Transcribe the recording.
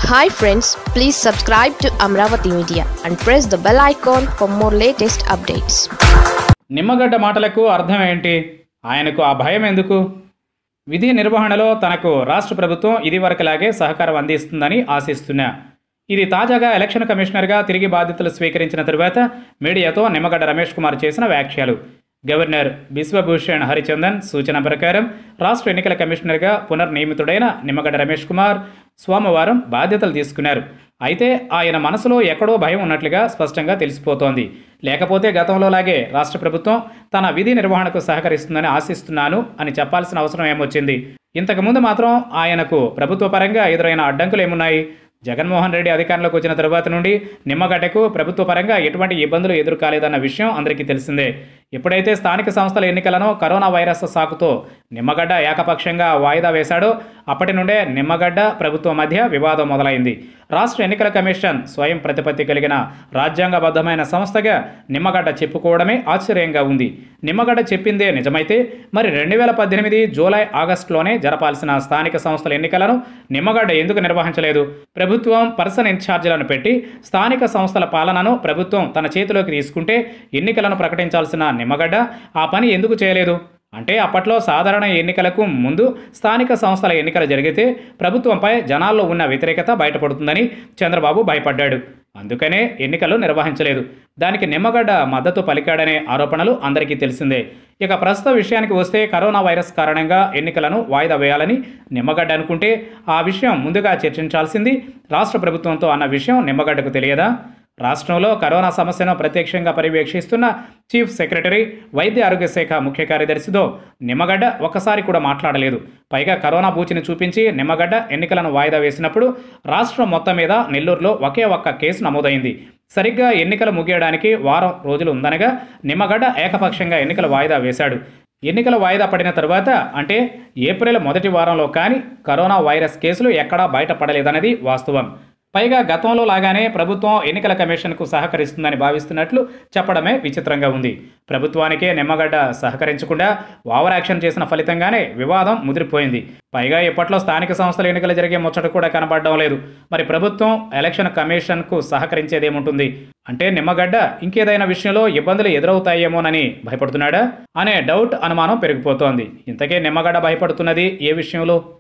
hi friends please subscribe to Amaravati media and press the bell icon for more latest updates Nimmagadda మాటలకు అర్థం ఏంటి ఆయనకు ఆ భయం ఎందుకు విధి నిర్వహణలో తనకు రాష్ట్ర ప్రభుత్వం ఇదివరకులాగే సహకారం అందిస్తుందని ఆశిస్తున్నా ఇది తాజాగా ఎలక్షన్ కమిషనర్గా తిరిగి బాధ్యతలు స్వీకరించిన తరువాత మీడియాతో నిమ్మగడ్డ రమేష్ కుమార్ చేసిన వ్యాఖ్యలు గవర్నర్ బిశ్వభూషణ్ హరిచందన్ సూచన ప్రకారం రాష్ట్ర ఎన్నికల కమిషనర్గా పునర్నియమితుడైన నిమ్మగడ్డ రమేష్ కుమార్ సోమవారం బాధ్యతలు తీసుకున్నారు అయితే ఆయన మనసులో ఎక్కడో భయం ఉన్నట్లుగా స్పష్టంగా తెలిసిపోతోంది లేకపోతే గతంలోలాగే రాష్ట్ర ప్రభుత్వం తన విధి నిర్వహణకు సహకరిస్తుందని ఆశిస్తున్నాను అని చెప్పాల్సిన అవసరం ఏమొచ్చింది ఇంతకుముందు మాత్రం ఆయనకు ప్రభుత్వ పరంగా ఎదురైన అడ్డంకులు ఏమున్నాయి జగన్మోహన్ రెడ్డి అధికారంలోకి వచ్చిన తరువాత నుండి నిమ్మగడ్డకు ప్రభుత్వ పరంగా ఎటువంటి ఇబ్బందులు ఎదురు కాలేదన్న విషయం అందరికీ తెలిసిందే ఎప్పుడైతే స్థానిక సంస్థల ఎన్నికలను కరోనా వైరస్ సాకుతో నిమ్మగడ్డ ఏకపక్షంగా వాయిదా వేశాడో అప్పటి నుండే నిమ్మగడ్డ ప్రభుత్వం మధ్య వివాదం మొదలైంది రాష్ట్ర ఎన్నికల కమిషన్ స్వయం ప్రతిపత్తి కలిగిన రాజ్యాంగబద్ధమైన సంస్థగా నిమ్మగడ్డ చెప్పుకోవడమే ఆశ్చర్యంగా ఉంది నిమ్మగడ్డ చెప్పిందే నిజమైతే మరి రెండు వేల పద్దెనిమిది జూలై ఆగస్టులోనే జరపాల్సిన స్థానిక సంస్థల ఎన్నికలను నిమ్మగడ్డ ఎందుకు నిర్వహించలేదు ప్రభుత్వం పర్సన్ ఇన్ఛార్జీలను పెట్టి స్థానిక సంస్థల పాలనను ప్రభుత్వం తన చేతిలోకి తీసుకుంటే ఎన్నికలను ప్రకటించాల్సిన నిమ్మగడ్డ ఆ పని ఎందుకు చేయలేదు అంటే అప్పట్లో సాధారణ ఎన్నికలకు ముందు స్థానిక సంస్థల ఎన్నికలు జరిగితే ప్రభుత్వంపై జనాల్లో ఉన్న వ్యతిరేకత బయటపడుతుందని చంద్రబాబు భయపడ్డాడు అందుకనే ఎన్నికలు నిర్వహించలేదు దానికి నిమ్మగడ్డ మద్దతు పలికాడనే ఆరోపణలు అందరికీ తెలిసిందే ఇక ప్రస్తుత విషయానికి వస్తే కరోనా వైరస్ కారణంగా ఎన్నికలను వాయిదా వేయాలని నిమ్మగడ్డ అనుకుంటే ఆ విషయం ముందుగా చర్చించాల్సింది రాష్ట్ర ప్రభుత్వంతో అన్న విషయం నిమ్మగడ్డకు తెలియదా రాష్ట్రంలో కరోనా సమస్యను ప్రత్యక్షంగా పర్యవేక్షిస్తున్న చీఫ్ సెక్రటరీ వైద్య ఆరోగ్య శాఖ ముఖ్య కార్యదర్శితో నిమ్మగడ్డ ఒక్కసారి కూడా మాట్లాడలేదు పైగా కరోనా బూచిని చూపించి నిమ్మగడ్డ ఎన్నికలను వాయిదా వేసినప్పుడు రాష్ట్రం మొత్తం మీద నెల్లూరులో ఒకే ఒక్క కేసు నమోదైంది సరిగ్గా ఎన్నికలు ముగియడానికి వారం రోజులు ఉందనగా నిమ్మగడ్డ ఏకపక్షంగా ఎన్నికల వాయిదా వేశాడు ఎన్నికల వాయిదా పడిన తరువాత అంటే ఏప్రిల్ మొదటి వారంలో కానీ కరోనా వైరస్ కేసులు ఎక్కడా బయటపడలేదన్నది వాస్తవం పైగా గతంలో లాగానే ప్రభుత్వం ఎన్నికల కమిషన్కు సహకరిస్తుందని భావిస్తున్నట్లు చెప్పడమే విచిత్రంగా ఉంది ప్రభుత్వానికే నిమ్మగడ్డ సహకరించకుండా ఓవర్ యాక్షన్ చేసిన ఫలితంగానే వివాదం ముదిరిపోయింది పైగా ఇప్పట్లో స్థానిక సంస్థల ఎన్నికలు జరిగే ముచ్చట కూడా కనబడడం లేదు మరి ప్రభుత్వం ఎలక్షన్ కమిషన్కు సహకరించేదేముంటుంది అంటే నిమ్మగడ్డ ఇంకేదైనా విషయంలో ఇబ్బందులు ఎదురవుతాయేమోనని భయపడుతున్నాడా అనే డౌట్ అనుమానం పెరిగిపోతోంది ఇంతకే నిమ్మగడ్డ భయపడుతున్నది ఏ విషయంలో